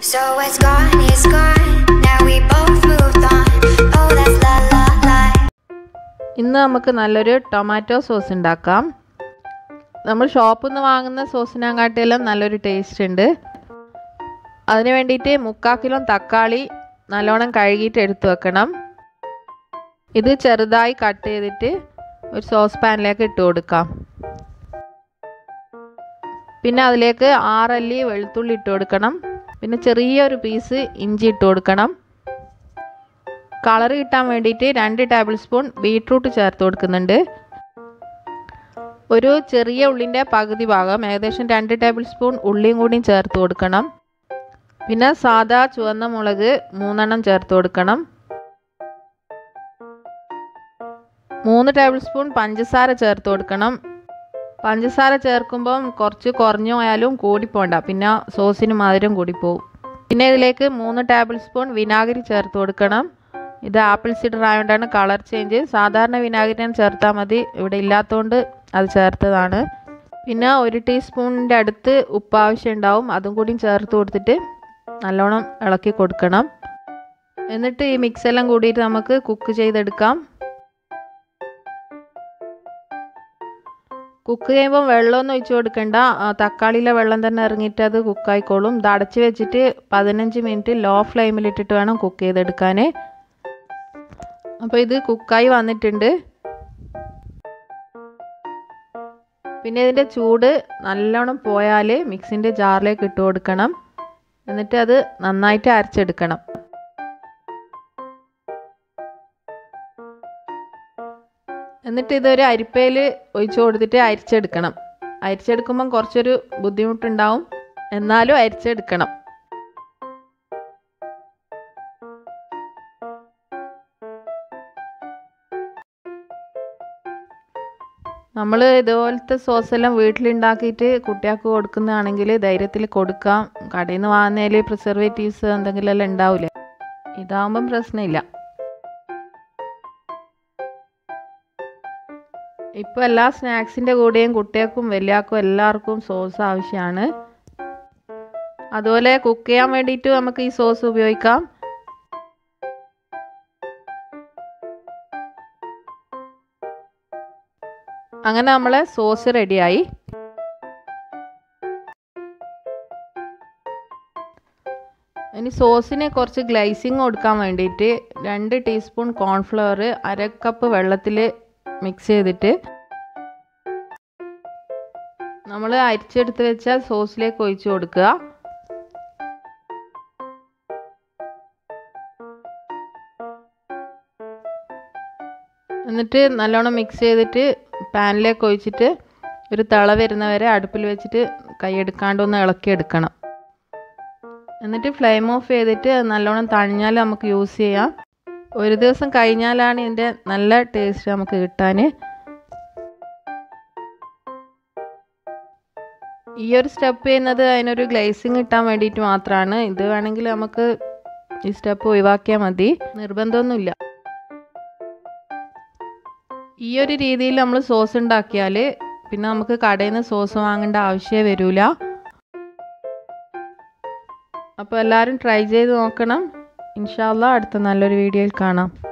So it's gone, it's gone. Now we both moved on. Oh, that's la la la. ഇന്ന് നമുക്ക് നല്ലൊരു tomato sauce ഉണ്ടാക്കാം നമ്മൾ ഷോപ്പിൽ നിന്ന് വാങ്ങുന്ന സോസിനെക്കാട്ടിയെല്ലാം നല്ലൊരു ടേസ്റ്റ് ഉണ്ട് അതിന് വേണ്ടിയിട്ട് മുക്കാൽ കിലോ തക്കാളി നല്ലോണം കഴുകിയിട്ട് എടുത്തു വെക്കണം ഇത് ചെറുതായി കട്ട് ചെയ്തിട്ട് ഒരു സോസ് പാനിലേക്ക് ഇട്ട് കൊടുക്കാം പിന്നെ അതിലേക്ക് ആറല്ലി വെളുത്തുള്ളി ഇട്ട് കൊടുക്കണം പിന്നെ ചെറിയൊരു പീസ് ഇഞ്ചി ഇട്ട് കൊടുക്കണം കളർ കിട്ടാൻ വേണ്ടിയിട്ട് രണ്ട് ടേബിൾ സ്പൂൺ ബീട്രൂട്ട് ചേർത്ത് കൊടുക്കുന്നുണ്ട് ഒരു ചെറിയ ഉള്ളിൻ്റെ പകുതി ഭാഗം ഏകദേശം രണ്ട് ടേബിൾ സ്പൂൺ ഉള്ളിയും കൂടിയും ചേർത്ത് കൊടുക്കണം പിന്നെ സാദാ ചുവന്ന മുളക് മൂന്നെണ്ണം ചേർത്ത് കൊടുക്കണം മൂന്ന് ടേബിൾ സ്പൂൺ പഞ്ചസാര ചേർത്ത് കൊടുക്കണം പഞ്ചസാര ചേർക്കുമ്പം കുറച്ച് കുറഞ്ഞു പോയാലും കൂടിപ്പോണ്ട പിന്നെ സോസിന് മധുരം കൂടിപ്പോവും പിന്നെ ഇതിലേക്ക് മൂന്ന് ടേബിൾ സ്പൂൺ വിനാഗിരി ചേർത്ത് കൊടുക്കണം ഇത് ആപ്പിൾ സിഡർ ആയതുകൊണ്ടാണ് കളർ ചേഞ്ച് സാധാരണ വിനാഗിരി ചേർത്താൽ മതി ഇവിടെ ഇല്ലാത്തതുകൊണ്ട് അത് ചേർത്തതാണ് പിന്നെ ഒരു ടീസ്പൂണിൻ്റെ അടുത്ത് ഉപ്പ് ആവശ്യം ഉണ്ടാവും അതും കൂടി ചേർത്ത് കൊടുത്തിട്ട് നല്ലോണം ഇളക്കി കൊടുക്കണം എന്നിട്ട് ഈ മിക്സ് എല്ലാം കൂടിയിട്ട് നമുക്ക് കുക്ക് ചെയ്തെടുക്കാം കുക്ക് ചെയ്യുമ്പോൾ വെള്ളമൊന്നും ഒഴിച്ചു കൊടുക്കണ്ട തക്കാളിയിലെ വെള്ളം തന്നെ ഇറങ്ങിയിട്ട് അത് കുക്കായിക്കോളും ഇത് അടച്ച് വെച്ചിട്ട് പതിനഞ്ച് മിനിറ്റ് ലോ ഫ്ലെയിമിലിട്ടിട്ട് വേണം കുക്ക് ചെയ്തെടുക്കാൻ അപ്പോൾ ഇത് കുക്കായി വന്നിട്ടുണ്ട് പിന്നെ ഇതിൻ്റെ ചൂട് നല്ലോണം പോയാൽ മിക്സിൻ്റെ ജാറിലേക്ക് ഇട്ട് കൊടുക്കണം എന്നിട്ട് അത് നന്നായിട്ട് അരച്ചെടുക്കണം എന്നിട്ട് ഇതൊരു അരിപ്പയിൽ ഒഴിച്ചു കൊടുത്തിട്ട് അരിച്ചെടുക്കണം അരിച്ചെടുക്കുമ്പം കുറച്ചൊരു ബുദ്ധിമുട്ടുണ്ടാവും എന്നാലും അരിച്ചെടുക്കണം നമ്മൾ ഇതുപോലത്തെ സോസ് എല്ലാം വീട്ടിലുണ്ടാക്കിയിട്ട് കുട്ടികൾക്ക് കൊടുക്കുന്നതാണെങ്കിൽ ധൈര്യത്തിൽ കൊടുക്കാം കടയിൽ നിന്ന് വാങ്ങുന്നതിൽ പ്രിസർവേറ്റീവ്സ് എന്തെങ്കിലും എല്ലാം ഉണ്ടാവില്ലേ ഇതാകുമ്പം പ്രശ്നമില്ല ഇപ്പോൾ എല്ലാ സ്നാക്സിൻ്റെ കൂടെയും കുട്ടികൾക്കും വലിയാൾക്കും എല്ലാവർക്കും സോസ് ആവശ്യമാണ് അതുപോലെ കുക്ക് ചെയ്യാൻ വേണ്ടിയിട്ട് നമുക്ക് ഈ സോസ് ഉപയോഗിക്കാം അങ്ങനെ നമ്മളെ സോസ് റെഡിയായി ഇനി സോസിന് കുറച്ച് ഗ്ലൈസിങ് കൊടുക്കാൻ വേണ്ടിയിട്ട് രണ്ട് ടീസ്പൂൺ കോൺഫ്ലവർ അര കപ്പ് വെള്ളത്തിൽ മിക്സ് ചെയ്തിട്ട് നമ്മൾ അരിച്ചെടുത്ത് വെച്ച സോസിലേക്ക് ഒഴിച്ചു കൊടുക്കുക എന്നിട്ട് നല്ലോണം മിക്സ് ചെയ്തിട്ട് പാനിലേക്ക് ഒഴിച്ചിട്ട് ഒരു തിള വരുന്നവരെ അടുപ്പിൽ വെച്ചിട്ട് കൈയെടുക്കാണ്ട് ഒന്ന് ഇളക്കിയെടുക്കണം എന്നിട്ട് ഫ്ലെയിം ഓഫ് ചെയ്തിട്ട് നല്ലോണം തണിഞ്ഞാൽ നമുക്ക് യൂസ് ചെയ്യാം ഒരു ദിവസം കഴിഞ്ഞാലാണ് ഇതിൻ്റെ നല്ല ടേസ്റ്റ് നമുക്ക് കിട്ടാൻ ഈ ഒരു സ്റ്റെപ്പ് ചെയ്യുന്നത് അതിനൊരു ഗ്ലേസിങ് കിട്ടാൻ വേണ്ടിയിട്ട് മാത്രമാണ് ഇത് വേണമെങ്കിൽ നമുക്ക് ഈ സ്റ്റെപ്പ് ഒഴിവാക്കിയാൽ മതി നിർബന്ധമൊന്നുമില്ല ഈ ഒരു രീതിയിൽ നമ്മൾ സോസ് ഉണ്ടാക്കിയാൽ പിന്നെ നമുക്ക് കടയിൽ നിന്ന് സോസ് വാങ്ങേണ്ട ആവശ്യമേ വരില്ല അപ്പോൾ എല്ലാവരും ട്രൈ ചെയ്ത് നോക്കണം ഇൻഷാല്ല അടുത്ത നല്ലൊരു വീഡിയോയിൽ കാണാം